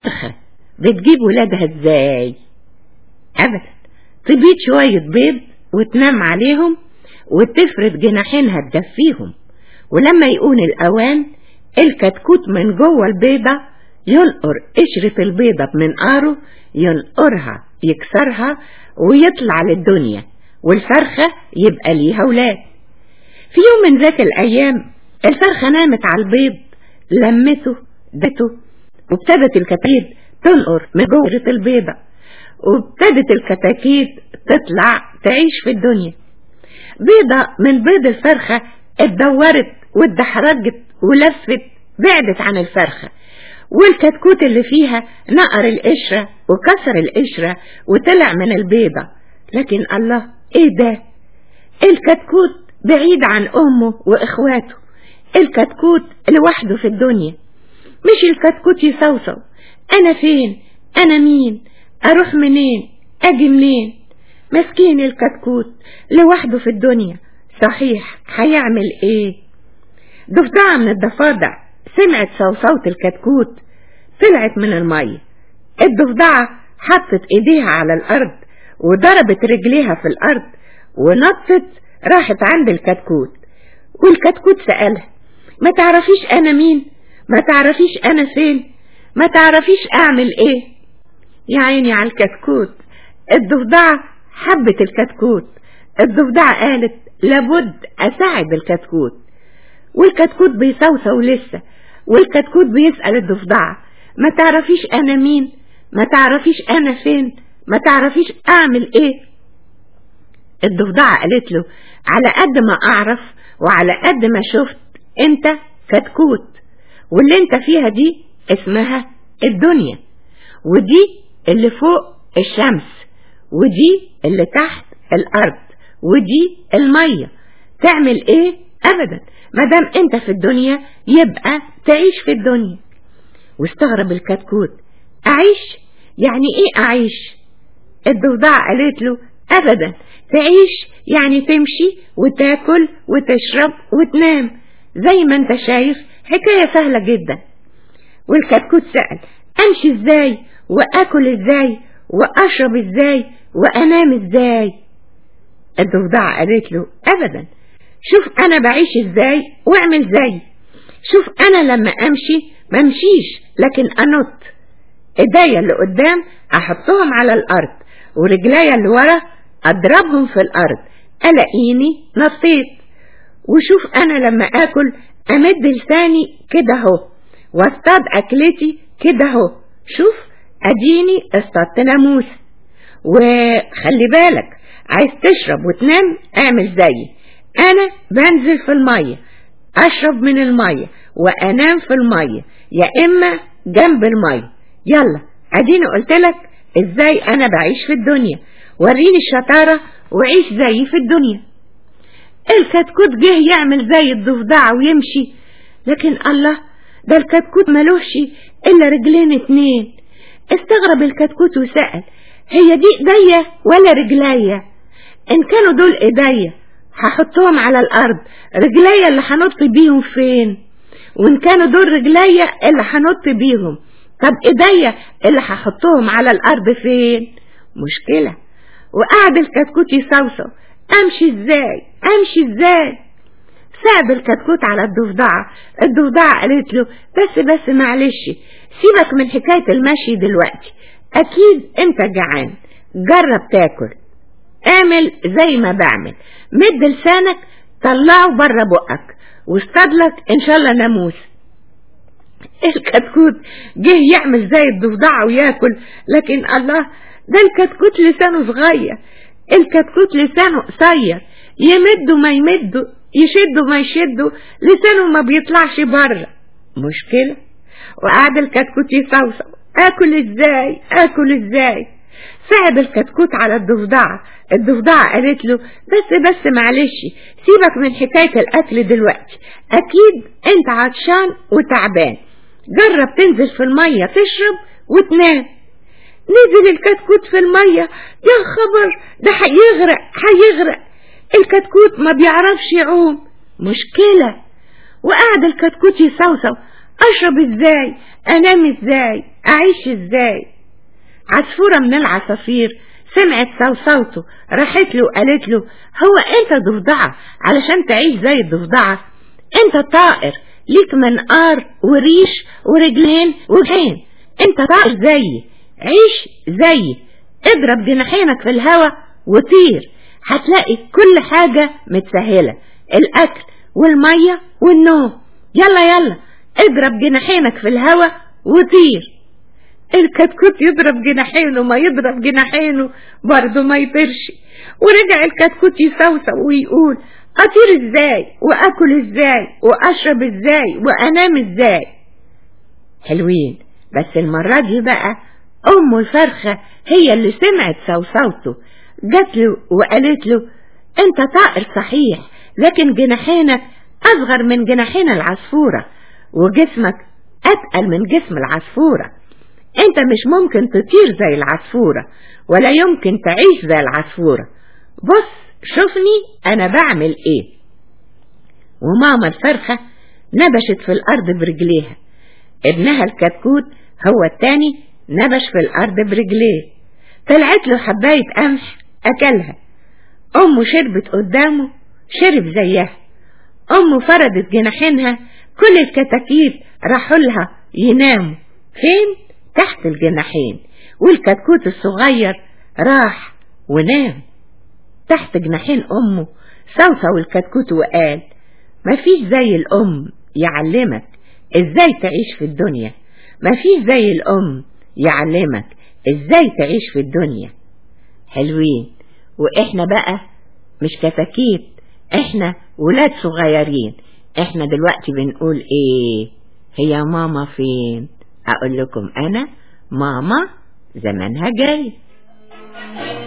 بتجيب ولادها ازاي ابدا تبيض شوية بيض وتنام عليهم وتفرد جناحينها تدفيهم ولما يكون الاوان الكتكوت من جوه البيضة ينقر قشرة البيضة بمنقاره ينقرها يكسرها ويطلع للدنيا والفرخة يبقى ليها ولاد في يوم من ذات الأيام الفرخة نامت على البيض لمته دته وابتدت الكتاكيت تنقر من جوه البيضة وابتدت الكتاكيت تطلع تعيش في الدنيا بيضة من بيض الفرخة اتدورت واتدحرجت ولفت بعدت عن الفرخة والكتكوت اللي فيها نقر القشرة وكسر القشرة وطلع من البيضة لكن الله ايه ده الكتكوت بعيد عن امه واخواته الكتكوت لوحده في الدنيا مش الكتكوت يصوصو انا فين انا مين اروح منين اجي منين مسكين الكتكوت لوحده في الدنيا صحيح هيعمل ايه ضفدعة من الضفادع سمعت صوصوة الكتكوت طلعت من المية الضفدعة حطت ايديها على الارض وضربت رجليها في الارض ونطت راحت عند الكتكوت والكتكوت سألها ما تعرفيش انا مين ما تعرفيش انا فين ما تعرفيش اعمل ايه يا عيني على الكتكوت الضفدعة حبت الكتكوت الضفدعة قالت لابد اساعد الكتكوت والكتكوت بيصوصو لسه والكتكوت بيسأل الضفدعة ما تعرفيش انا مين ما تعرفيش انا فين ما تعرفيش اعمل ايه الضفدعة قالت له على قد ما اعرف وعلى قد ما شفت انت كتكوت واللي انت فيها دي اسمها الدنيا ودي اللي فوق الشمس ودي اللي تحت الارض ودي المية تعمل ايه ابدا مادام انت في الدنيا يبقى تعيش في الدنيا واستغرب الكتكوت اعيش يعني ايه اعيش الضفدعة قالت له ابدا تعيش يعني تمشي وتاكل وتشرب وتنام زي ما انت شايف حكاية سهلة جدا والكتكوت سأل امشي ازاي واكل ازاي واشرب ازاي وانام ازاي الضفدعة قالت له ابدا شوف انا بعيش ازاي واعمل زي شوف انا لما امشي ما امشيش لكن انط ايديا اللي قدام احطهم على الارض ورجليا اللي ورا اضربهم في الارض الاقيني نطيت وشوف انا لما اكل امد لساني كده اهو واصطاد اكلتي كده اهو شوف اديني اصطادت ناموس وخلي بالك عايز تشرب وتنام اعمل زيي انا بنزل في المية اشرب من المية وانام في المية يا اما جنب المية يلا اديني قلتلك ازاي انا بعيش في الدنيا وريني الشطارة وعيش زيي في الدنيا الكتكوت جه يعمل زي الضفدعة ويمشي لكن الله ده الكتكوت ملوش الا رجلين اتنين استغرب الكتكوت وسأل هي دي ايديا ولا رجليا ان كانوا دول ايديا هحطهم على الارض رجليا اللي هنط بيهم فين وان كانوا دول رجليا اللي هنط بيهم طب ايديا اللي هحطهم على الارض فين مشكلة وقعد الكتكوت يصوصو امشي ازاي امشي ازاي ساب الكتكوت على الضفدعة الضفدعة قالت له بس بس معلش سيبك من حكاية المشي دلوقتي اكيد انت جعان جرب تاكل اعمل زي ما بعمل مد لسانك طلعه بره بقك واصطادلك ان شاء الله ناموس الكتكوت جه يعمل زي الضفدعة وياكل لكن الله ده الكتكوت لسانه صغير الكتكوت لسانه قصير يمده ما يمده يشده ما يشده لسانه ما بيطلعش بره مشكلة وقعد الكتكوت يصوصو اكل ازاي اكل ازاي صعب الكتكوت على الضفدعة الضفدعة قالت له بس بس معلش سيبك من حكاية الأكل دلوقتي أكيد أنت عطشان وتعبان جرب تنزل في المية تشرب وتنام نزل الكتكوت في المية يا خبر ده هيغرق هيغرق الكتكوت ما بيعرفش يعوم مشكلة وقعد الكتكوت يصوصو أشرب ازاي أنام ازاي أعيش إزاي عصفورة من العصافير سمعت صوصوته راحت له وقالت له هو أنت ضفدعة علشان تعيش زي الضفدعة أنت طائر ليك منقار وريش ورجلين وجين أنت طائر زيي عيش زيي اضرب جناحينك في الهوا وطير هتلاقي كل حاجة متسهلة الأكل والمية والنوم يلا يلا اضرب جناحينك في الهوا وطير الكتكوت يضرب جناحينه ما يضرب جناحينه برضه ما يطيرش ورجع الكتكوت يصوصو ويقول اطير ازاي واكل ازاي واشرب ازاي وانام ازاي حلوين بس المرة دي بقى ام الفرخة هي اللي سمعت صوصوته جات له وقالت له انت طائر صحيح لكن جناحينك اصغر من جناحين العصفورة وجسمك اتقل من جسم العصفورة انت مش ممكن تطير زي العصفورة ولا يمكن تعيش زي العصفورة بص شوفني انا بعمل ايه وماما الفرخة نبشت في الارض برجليها ابنها الكتكوت هو التاني نبش في الارض برجليه طلعت له حباية قمح اكلها امه شربت قدامه شرب زيها امه فردت جناحينها كل الكتاكيت راحوا لها يناموا فين تحت الجناحين والكتكوت الصغير راح ونام تحت جناحين امه صوصو الكتكوت وقال مفيش زي الام يعلمك ازاي تعيش في الدنيا مفيش زي الام يعلمك ازاي تعيش في الدنيا حلوين واحنا بقى مش كتاكيت احنا ولاد صغيرين احنا دلوقتي بنقول ايه هي ماما فين اقول لكم انا ماما زمانها جاي